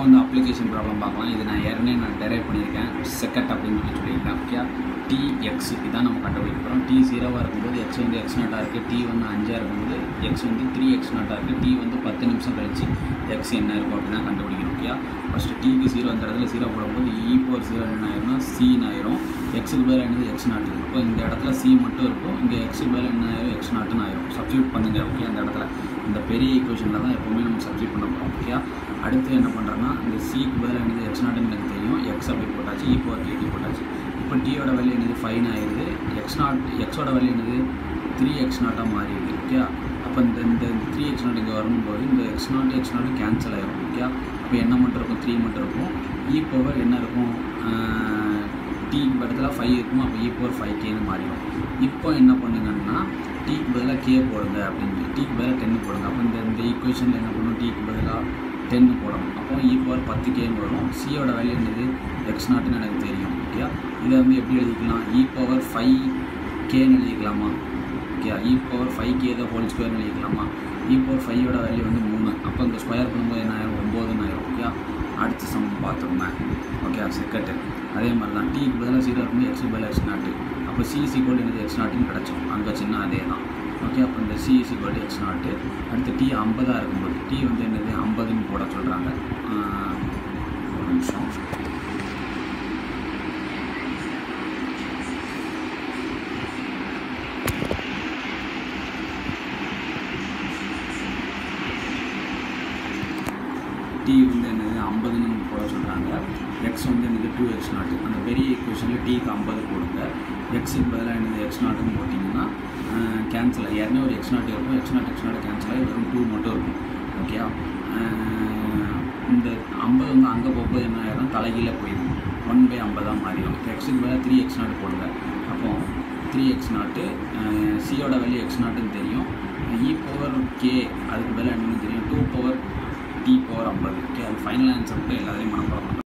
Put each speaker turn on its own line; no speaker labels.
வந்து application problem பார்க்கலாம் இது நான் ஏற்கனவே நான் டெரைவ் பண்ணியிருக்கேன் செகண்ட் அப்படின்னு சொல்லி சொல்லியிருக்கேன் ஓகே டி எக்ஸ் இதான் நம்ம கண்டுபிடிக்க போகிறோம் டி ஜீரோவாக இருக்கும்போது எக்ஸ் வந்து எக்ஸ் நாட்டாக இருக்குது டி வந்து அஞ்சாக இருக்கும்போது எக்ஸ் வந்து த்ரீ எக்ஸ் நாட்டாக இருக்குது டி வந்து பத்து நிமிஷம் கழிச்சு எக்ஸ் என்ன இருக்கும் அப்படின்னா கண்டுபிடிக்கணும் ஓகே ஃபஸ்ட்டு டிக்கு ஜீரோ அந்த இடத்துல ஜீரோ போடும்போது இ போர் ஜீரோ என்ன ஆயிரும்னா சின்னு ஆயிரும் எக்ஸுக்கு பதிலாக என்னது எக்ஸ் நாட்டு இப்போ இந்த இடத்துல சி மட்டும் இருக்கும் இங்கே எக்ஸுக்கு பதிலாக என்ன ஆயிரும் எக்ஸ் நாட்டுன்னு ஆயிரும் சப்ஸ்டியூட் பண்ணுங்க ஓகே அந்த இடத்துல இந்த பெரிய ஈக்குவேஷனில் தான் எப்போவுமே நம்ம சப்ஸ்டியூட் பண்ண போகிறோம் ஓகே அடுத்து என்ன பண்ணுறோன்னா இந்த சிக்கு பதிலாக என்னது எக்ஸ் நாட்டுன்னு எனக்கு தெரியும் எக்ஸ் அப்படி போட்டாச்சு இ போர் கேடி போட்டாச்சு இப்போ டீயோட வேல்யூ என்னது ஃபைன் ஆயிடுது எக்ஸ் நாட் எக்ஸோட வேல்யூ என்னது த்ரீ எக்ஸ் நாட்டாக மாறிடுது ஓகே அப்போ இந்த இந்த த்ரீ எக்ஸ் நாட் இங்கே வரும்போது இந்த x naught x naught cancel ஆயிரும் ஓகே அப்போ என்ன மட்டும் இருக்கும் த்ரீ மட்டும் இருக்கும் இ பவர் என்ன இருக்கும் டீக்கு பக்கத்தில் ஃபைவ் இருக்கும் அப்போ இ பவர் ஃபைவ் கேன்னு மாறிடும் இப்போ என்ன பண்ணுங்கன்னா டீக்கு பதிலாக கே போடுங்க அப்படின்னு டீக்கு பதிலாக டென்னு போடுங்க அப்போ இந்த இந்த ஈக்குவேஷனில் என்ன பண்ணணும் டீக்கு பதிலாக டென்னு போடணும் அப்போ இ பவர் பத்து கேன்னு வரும் சியோட வேல்யூ என்னது எக்ஸ் நாட்டுன்னு எனக்கு தெரியும் ஓகே இதை வந்து எப்படி எழுதிக்கலாம் இ பவர் ஃபைவ் கேன்னு எழுதிக்கலாமா okay e power five k தான் ஹோல் ஸ்கொயர்னு எழுதிக்கலாமா இ பவர் ஃபைவோட வேல்யூ வந்து மூணு அப்போ இந்த ஸ்கொயர் பண்ணும்போது என்ன ஆயிரும் ஒம்போதுன்னு ஆயிரும் ஓகே அடுத்த சம் பார்த்துருந்தேன் ஓகே செகண்ட் அதே மாதிரி தான் டீக்கு பதிலாக ஜீரோ இருக்கும்போது எக்ஸ் பதிலாக எக்ஸ் நாட்டு அப்போ சிசி கோல்டு என்னது எக்ஸ் நாட்டுன்னு கிடச்சிரும் அங்கே சின்ன அதே தான் ஓகே அப்போ இந்த சிஇசி கோல்டு எக்ஸ் நாட்டு அடுத்து டி ஐம்பதாக இருக்கும்போது டி வந்து என்னது ஐம்பதுன்னு போட சொல்கிறாங்க ஒரு நிமிஷம் டி வந்து என்னது ஐம்பதுன்னு போட சொல்கிறாங்க எக்ஸ் வந்து என்னது டூ எக்ஸ் நாட்டு அந்த பெரிய ஈக்குவேஷனில் டீக்கு ஐம்பது போடுங்க எக்ஸுக்கு பதிலாக என்னது எக்ஸ் நாட்டுன்னு போட்டிங்கன்னா கேன்சல் ஆகி ஏற்கனவே ஒரு எக்ஸ் நாட்டு இருக்கும் x naught x naught cancel ஆகி வெறும் டூ மட்டும் இருக்கும் ஓகே இந்த ஐம்பது வந்து அங்கே போகும்போது என்ன ஆயிரும் தலைகீழ போயிடும் ஒன் பை ஐம்பதாக மாறிடும் இப்போ எக்ஸுக்கு பதிலாக த்ரீ எக்ஸ் நாட்டு போடுங்க அப்போ த்ரீ எக்ஸ் நாட்டு சியோட வேல்யூ எக்ஸ் நாட்டுன்னு தெரியும் இ பவர் கே அதுக்கு பதிலாக என்னன்னு தெரியும் டூ பவர் டி பவர் ஐம்பது ஓகே அது ஃபைனல் ஆன்சர் மட்டும் எல்லாத்தையும் மனப்பாடம்